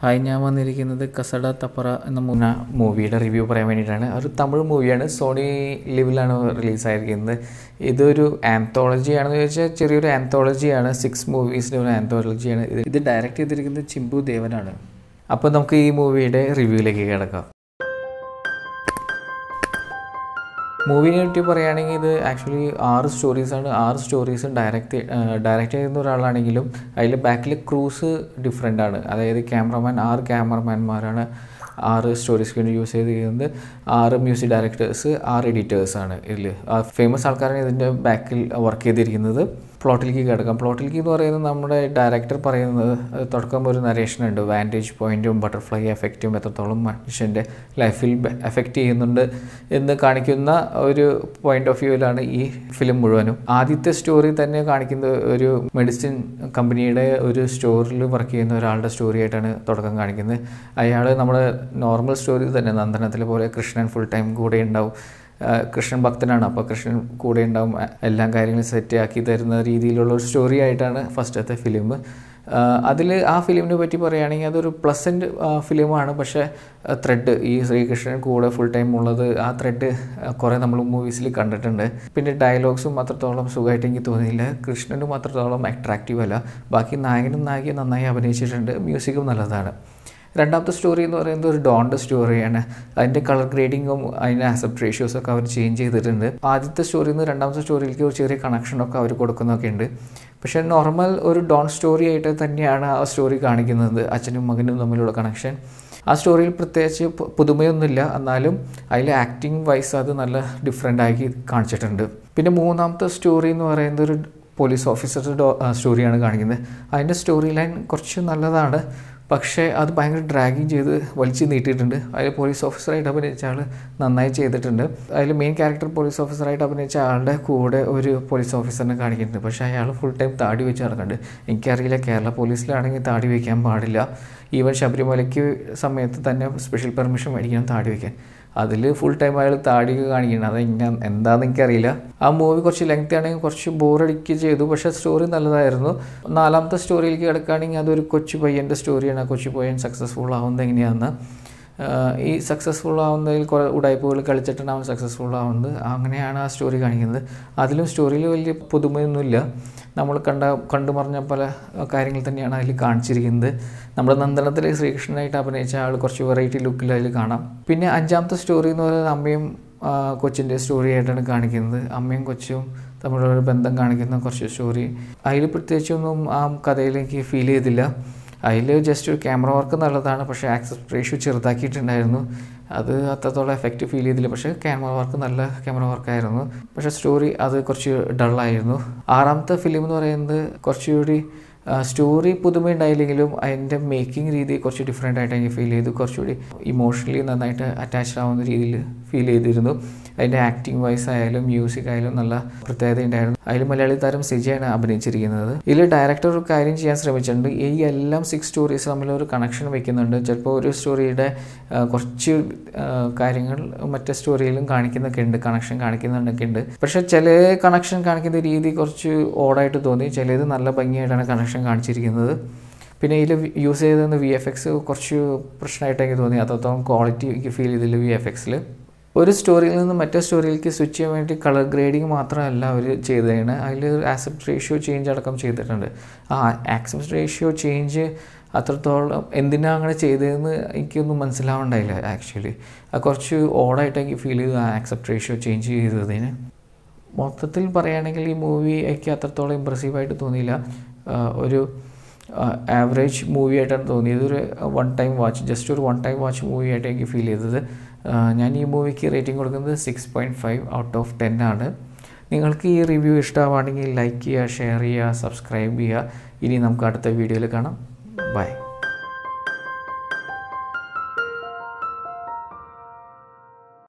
hi ഞാൻ വന്നിരിക്കുന്നത് കസഡ തപ്പറ എന്ന മൂന്ന മൂവിയുടെ റിവ്യൂ പറയാൻ വേണ്ടിയിട്ടാണ് ഒരു തമിഴ് മൂവിയാണ് സോണി ലിവിലാണ് റിലീസായിരിക്കുന്നത് ഇതൊരു ആന്തോളജി ആണെന്ന് ചോദിച്ചാൽ ചെറിയൊരു ആന്തോളജിയാണ് സിക്സ് മൂവീസിൻ്റെ ഒരു ആന്തോളജിയാണ് ഇത് ഇത് ഡയറക്റ്റ് ചെയ്തിരിക്കുന്നത് ചിമ്പു ദേവനാണ് അപ്പോൾ നമുക്ക് ഈ മൂവിയുടെ റിവ്യൂയിലേക്ക് കിടക്കാം മൂവിനെ പറ്റി പറയുകയാണെങ്കിൽ ഇത് ആക്ച്വലി ആറ് സ്റ്റോറീസാണ് ആറ് സ്റ്റോറീസും ഡയറക്റ്റ് ഡയറക്റ്റ് ചെയ്യുന്ന ഒരാളാണെങ്കിലും അതിൽ ബാക്കിൽ ക്രൂസ് ഡിഫറെൻ്റ് ആണ് അതായത് ക്യാമറമാൻ ആറ് ക്യാമറമാൻമാരാണ് ആറ് സ്റ്റോറീസ് വേണ്ടി യൂസ് ചെയ്തിരിക്കുന്നത് ആറ് മ്യൂസിക് ഡയറക്ടേഴ്സ് ആറ് എഡിറ്റേഴ്സാണ് ഇതിൽ ഫേമസ് ആൾക്കാരാണ് ഇതിൻ്റെ ബാക്കിൽ വർക്ക് ചെയ്തിരിക്കുന്നത് പ്ലോട്ടിലേക്ക് കിടക്കാം പ്ലോട്ടിലേക്ക് എന്ന് പറയുന്നത് നമ്മുടെ ഡയറക്ടർ പറയുന്നത് തുടക്കം ഒരു നരേഷൻ ഉണ്ട് വാൻറ്റേജ് പോയിൻറ്റും ബട്ടർഫ്ലൈ എഫക്റ്റും എത്രത്തോളം മനുഷ്യൻ്റെ ലൈഫിൽ എഫക്റ്റ് ചെയ്യുന്നുണ്ട് എന്ന് കാണിക്കുന്ന ഒരു പോയിന്റ് ഓഫ് വ്യൂവിലാണ് ഈ ഫിലിം മുഴുവനും ആദ്യത്തെ സ്റ്റോറി തന്നെ കാണിക്കുന്നത് ഒരു മെഡിസിൻ കമ്പനിയുടെ ഒരു സ്റ്റോറിൽ വർക്ക് ചെയ്യുന്ന ഒരാളുടെ സ്റ്റോറി ആയിട്ടാണ് തുടക്കം കാണിക്കുന്നത് അയാൾ നമ്മുടെ നോർമൽ സ്റ്റോറി തന്നെ നന്ദനത്തിലെ പോലെ കൃഷ്ണൻ ഫുൾ ടൈം കൂടെ ഉണ്ടാവും കൃഷ്ണൻ ഭക്തനാണ് അപ്പോൾ കൃഷ്ണൻ കൂടെ ഉണ്ടാവും എല്ലാ കാര്യങ്ങളും സെറ്റ് ആക്കി തരുന്ന രീതിയിലുള്ള ഒരു സ്റ്റോറി ആയിട്ടാണ് ഫസ്റ്റത്തെ ഫിലിം അതിൽ ആ ഫിലിമിനെ പറ്റി പറയുകയാണെങ്കിൽ അതൊരു പ്ലസൻറ്റ് ഫിലിമാണ് പക്ഷേ ത്രെഡ് ഈ ശ്രീകൃഷ്ണൻ കൂടെ ഫുൾ ടൈം ഉള്ളത് ആ ത്രെഡ് കുറേ നമ്മൾ മൂവീസിൽ കണ്ടിട്ടുണ്ട് പിന്നെ ഡയലോഗ്സും അത്രത്തോളം സുഖമായിട്ട് എനിക്ക് തോന്നിയില്ല കൃഷ്ണനും അത്രത്തോളം അട്രാക്റ്റീവ് അല്ല ബാക്കി നായകനും നായികയും നന്നായി അഭിനയിച്ചിട്ടുണ്ട് മ്യൂസിക്കും നല്ലതാണ് രണ്ടാമത്തെ സ്റ്റോറി എന്ന് പറയുന്നത് ഒരു ഡോണിൻ്റെ സ്റ്റോറിയാണ് അതിൻ്റെ കളർ ഗ്രേഡിങ്ങും അതിൻ്റെ ആക്സെപ്റ്റ് റേഷ്യോസും ഒക്കെ അവർ ചേഞ്ച് ചെയ്തിട്ടുണ്ട് ആദ്യത്തെ സ്റ്റോറിയിൽ നിന്ന് രണ്ടാമത്തെ സ്റ്റോറിയിലേക്ക് ഒരു ചെറിയ കണക്ഷനൊക്കെ അവർ കൊടുക്കുന്നൊക്കെ ഉണ്ട് പക്ഷേ നോർമൽ ഒരു ഡോൺ സ്റ്റോറി ആയിട്ട് തന്നെയാണ് ആ സ്റ്റോറി കാണിക്കുന്നത് അച്ഛനും മകനും തമ്മിലുള്ള കണക്ഷൻ ആ സ്റ്റോറിയിൽ പ്രത്യേകിച്ച് പുതുമയൊന്നുമില്ല എന്നാലും അതിൽ ആക്ടിങ് വൈസ് അത് നല്ല ഡിഫറെൻ്റ് ആക്കി കാണിച്ചിട്ടുണ്ട് പിന്നെ മൂന്നാമത്തെ സ്റ്റോറി എന്ന് പറയുന്നത് ഒരു പോലീസ് ഓഫീസറുടെ സ്റ്റോറിയാണ് കാണിക്കുന്നത് അതിൻ്റെ സ്റ്റോറി ലൈൻ കുറച്ച് നല്ലതാണ് പക്ഷേ അത് ഭയങ്കര ഡ്രാഗിങ് ചെയ്ത് വലിച്ചു നീട്ടിയിട്ടുണ്ട് അതിൽ പോലീസ് ഓഫീസറായിട്ട് അഭിനയിച്ച ആൾ നന്നായി ചെയ്തിട്ടുണ്ട് അതിൽ മെയിൻ ക്യാരക്ടർ പോലീസ് ഓഫീസറായിട്ട് അഭിനയിച്ച ആളുടെ കൂടെ ഒരു പോലീസ് ഓഫീസറിനെ കാണിക്കുന്നുണ്ട് പക്ഷേ അയാൾ ഫുൾ ടൈം താടി വെച്ച് നടക്കുന്നുണ്ട് എനിക്കറിയില്ല കേരള പോലീസിലാണെങ്കിൽ താടി വയ്ക്കാൻ പാടില്ല ഈവൻ ശബരിമലയ്ക്ക് സമയത്ത് തന്നെ സ്പെഷ്യൽ പെർമിഷൻ മേടിക്കണം താടി വയ്ക്കാൻ അതിൽ ഫുൾ ടൈം അയാൾ താടിയൊക്കെ കാണിക്കണം അത് ഞാൻ എന്താണെന്ന് എനിക്കറിയില്ല ആ മൂവി കുറച്ച് ലെങ്തി ആണെങ്കിൽ കുറച്ച് ബോറടിക്കുക ചെയ്തു പക്ഷേ സ്റ്റോറി നല്ലതായിരുന്നു നാലാമത്തെ സ്റ്റോറിയിലേക്ക് കിടക്കുകയാണെങ്കിൽ അതൊരു കൊച്ചു പയ്യൻ്റെ സ്റ്റോറിയാണ് ആ കൊച്ചു പയ്യൻ സക്സസ്ഫുൾ ആവുന്നത് എങ്ങനെയാണെന്ന് ഈ സക്സസ്ഫുൾ ആവുന്നതിൽ കുറേ ഉടായ്പകൾ കളിച്ചിട്ടാണ് അവൻ സക്സസ്ഫുൾ ആവുന്നത് അങ്ങനെയാണ് ആ സ്റ്റോറി കാണിക്കുന്നത് അതിലും സ്റ്റോറിയിൽ വലിയ പുതുമയൊന്നുമില്ല നമ്മൾ കണ്ട കണ്ടു പറഞ്ഞ പല കാര്യങ്ങൾ തന്നെയാണ് അതിൽ കാണിച്ചിരിക്കുന്നത് നമ്മുടെ നന്ദനത്തിൽ ശ്രീകൃഷ്ണനായിട്ട് അഭിനയിച്ച ആൾ കുറച്ച് വെറൈറ്റി ലുക്കിൽ അതിൽ കാണാം പിന്നെ അഞ്ചാമത്തെ സ്റ്റോറി എന്ന് പറയുന്നത് അമ്മയും കൊച്ചിൻ്റെ സ്റ്റോറി ആയിട്ടാണ് കാണിക്കുന്നത് അമ്മയും കൊച്ചും തമ്മിലുള്ള ബന്ധം കാണിക്കുന്ന കുറച്ച് സ്റ്റോറി അതിൽ പ്രത്യേകിച്ചൊന്നും ആ കഥയിലേക്ക് ഫീൽ ചെയ്തില്ല അതിൽ ജസ്റ്റ് ഒരു ക്യാമറ വർക്ക് നല്ലതാണ് പക്ഷേ ആക്സെപ്റ്റ് റേഷ്യോ ചെറുതാക്കിയിട്ടുണ്ടായിരുന്നു അത് അത്രത്തോളം എഫക്റ്റ് ഫീൽ ചെയ്തില്ല പക്ഷേ ക്യാമറ വർക്ക് നല്ല ക്യാമറ വർക്കായിരുന്നു പക്ഷേ സ്റ്റോറി അത് കുറച്ച് ഡള്ളായിരുന്നു ആറാമത്തെ ഫിലിം എന്ന് പറയുന്നത് കുറച്ചുകൂടി സ്റ്റോറി പുതുമ ഉണ്ടായില്ലെങ്കിലും അതിൻ്റെ മേക്കിംഗ് രീതി കുറച്ച് ഡിഫറെൻ്റ് ആയിട്ട് എനിക്ക് ഫീൽ ചെയ്തു കുറച്ചുകൂടി ഇമോഷണലി നന്നായിട്ട് അറ്റാച്ച്ഡ് ആവുന്ന രീതിയിൽ ഫീൽ ചെയ്തിരുന്നു അതിൻ്റെ ആക്ടിങ് വൈസ് ആയാലും മ്യൂസിക് ആയാലും നല്ല പ്രത്യേകത ഉണ്ടായിരുന്നു അതിൽ മലയാളി താരം സിജയാണ് അഭിനയിച്ചിരിക്കുന്നത് ഇതിൽ ഡയറക്ടർ ഒരു കാര്യം ചെയ്യാൻ ശ്രമിച്ചിട്ടുണ്ട് ഈ എല്ലാം സിക്സ് സ്റ്റോറീസ് തമ്മിൽ ഒരു കണക്ഷൻ വെക്കുന്നുണ്ട് ചിലപ്പോൾ ഒരു സ്റ്റോറിയുടെ കുറച്ച് കാര്യങ്ങൾ മറ്റേ സ്റ്റോറിയിലും കാണിക്കുന്നൊക്കെ ഉണ്ട് കണക്ഷൻ കാണിക്കുന്നുണ്ടൊക്കെ ഉണ്ട് പക്ഷേ ചില കണക്ഷൻ കാണിക്കുന്ന രീതി കുറച്ച് ഓടായിട്ട് തോന്നി ചിലത് നല്ല ഭംഗിയായിട്ടാണ് കണക്ഷൻ കാണിച്ചിരിക്കുന്നത് പിന്നെ ഇതിൽ യൂസ് ചെയ്തിരുന്ന വി എഫ് എക്സ് കുറച്ച് പ്രശ്നമായിട്ട് എനിക്ക് തോന്നി അത്രത്തോളം ക്വാളിറ്റി എനിക്ക് ഫീൽ ചെയ്തില്ല വി എഫ് എക്സിൽ ഒരു സ്റ്റോറിയിൽ നിന്ന് മറ്റേ സ്റ്റോറിയിലേക്ക് സ്വിച്ച് ചെയ്യാൻ വേണ്ടി കളർ ഗ്രേഡിങ് മാത്രമല്ല അവർ ചെയ്തതാണ് അതിൽ ആക്സെപ്റ്റ് റേഷ്യോ ചേഞ്ച് അടക്കം ചെയ്തിട്ടുണ്ട് ആ ആക്സെപ്റ്റ് റേഷ്യോ ചേഞ്ച് അത്രത്തോളം എന്തിനാണ് അങ്ങനെ ചെയ്തതെന്ന് എനിക്കൊന്നും മനസ്സിലാവുണ്ടായില്ല ആക്ച്വലി അത് കുറച്ച് ഓടായിട്ട് എനിക്ക് ഫീൽ ചെയ്തു ആ ആക്സെപ്റ്റ് റേഷ്യോ ചേഞ്ച് ചെയ്തതിന് മൊത്തത്തിൽ പറയുകയാണെങ്കിൽ ഈ മൂവി എനിക്ക് അത്രത്തോളം ഇമ്പ്രസീവായിട്ട് തോന്നിയില്ല ഒരു ആവറേജ് മൂവി ആയിട്ടാണ് തോന്നിയത് ഒരു വൺ ടൈം വാച്ച് ജസ്റ്റ് ഒരു വൺ ടൈം വാച്ച് മൂവി ആയിട്ട് എനിക്ക് ഫീൽ ചെയ്തത് ഞാൻ ഈ മൂവിക്ക് റേറ്റിംഗ് കൊടുക്കുന്നത് six point five out of ten ആണ് നിങ്ങൾക്ക് ഈ റിവ്യൂ ഇഷ്ടമാണെങ്കിൽ ലൈക്ക് ചെയ്യുക ഷെയർ ചെയ്യുക സബ്സ്ക്രൈബ് ചെയ്യുക ഇനി നമുക്ക് അടുത്ത വീഡിയോയിൽ കാണാം ബൈ